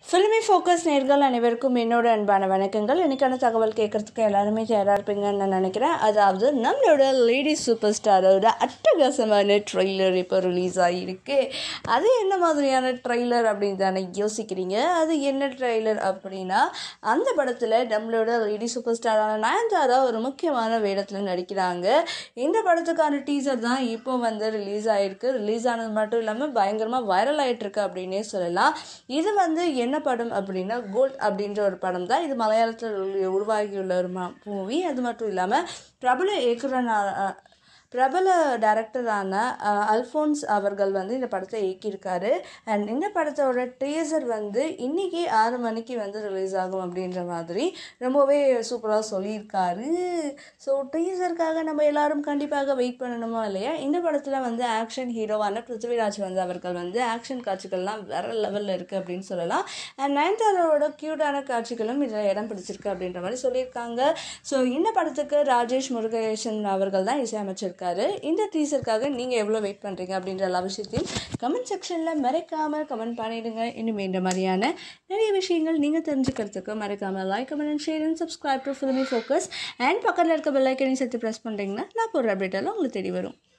filmy focus நேர்கள் அனைவருக்கும் என்னோட அன்பான வணக்கங்கள் இன்னைக்கான தகவல் கேட்குறதுக்கு எல்லாருமே தயாராக இருப்பீங்கன்னு நான் நினைக்கிறேன் அதாவது நம்மளோட லேடி சூப்பர் ஸ்டாரோட அட்டகாசமான ட்ரெய்லர் இப்போ ரிலீஸ் ஆகியிருக்கு அது என்ன மாதிரியான ட்ரெய்லர் அப்படின்னு தானே யோசிக்கிறீங்க அது என்ன ட்ரெய்லர் அப்படின்னா அந்த படத்தில் நம்மளோட லேடி சூப்பர் ஸ்டாரான நயன்தாரா ஒரு முக்கியமான வேடத்தில் நடிக்கிறாங்க இந்த படத்துக்கான டீசர் தான் இப்போ வந்து ரிலீஸ் ஆகிருக்கு ரிலீஸ் ஆனது மட்டும் இல்லாமல் பயங்கரமாக வைரல் ஆகிட்டு இருக்கு அப்படின்னே சொல்லலாம் இது வந்து என்ன படம் அப்படின்னா கோல்ட் அப்படின்ற ஒரு படம் தான் இது மலையாளத்தில் உருவாகியுள்ள ஒரு மூவி அது மட்டும் இல்லாமல் பிரபல இயக்குனர் பிரபல டைரக்டரான அல்ஃபோன்ஸ் அவர்கள் வந்து இந்த படத்தை இயக்கியிருக்காரு அண்ட் இந்த படத்தோட டீசர் வந்து இன்றைக்கி ஆறு மணிக்கு வந்து ரிலீஸ் ஆகும் அப்படின்ற மாதிரி ரொம்பவே சூப்பராக சொல்லியிருக்காரு ஸோ டீசருக்காக நம்ம எல்லாரும் கண்டிப்பாக வெயிட் பண்ணணுமா இல்லையா இந்த படத்தில் வந்து ஆக்ஷன் ஹீரோவான பிருத்திவிராஜ் வந்து அவர்கள் வந்து ஆக்ஷன் காட்சிகள்லாம் வேற லெவலில் இருக்குது அப்படின்னு சொல்லலாம் அண்ட் நயன்தாராவோட க்யூட்டான காட்சிகளும் இதில் இடம் பிடிச்சிருக்கு அப்படின்ற மாதிரி சொல்லியிருக்காங்க ஸோ இந்த படத்துக்கு ராஜேஷ் முருகேசன் அவர்கள் தான் இசையமைச்சிருக்காரு இந்த டீசருக்காக நீங்கள் எவ்வளோ வெயிட் பண்ணுறீங்க அப்படின்ற எல்லா விஷயத்தையும் கமெண்ட் செக்ஷனில் மறைக்காமல் கமெண்ட் பண்ணிடுங்க இனிமேல் இந்த மாதிரியான நிறைய விஷயங்கள் நீங்கள் தெரிஞ்சுக்கிறதுக்கு மறைக்காமல் like comment and share and subscribe to filmy focus and பக்கத்தில் இருக்க பெல் ஐக்கனையும் சேர்த்து ப்ரெஸ் பண்ணுறீங்கன்னா நான் போடுற அப்டேட்டெல்லாம் உங்களுக்கு தேடி வரும்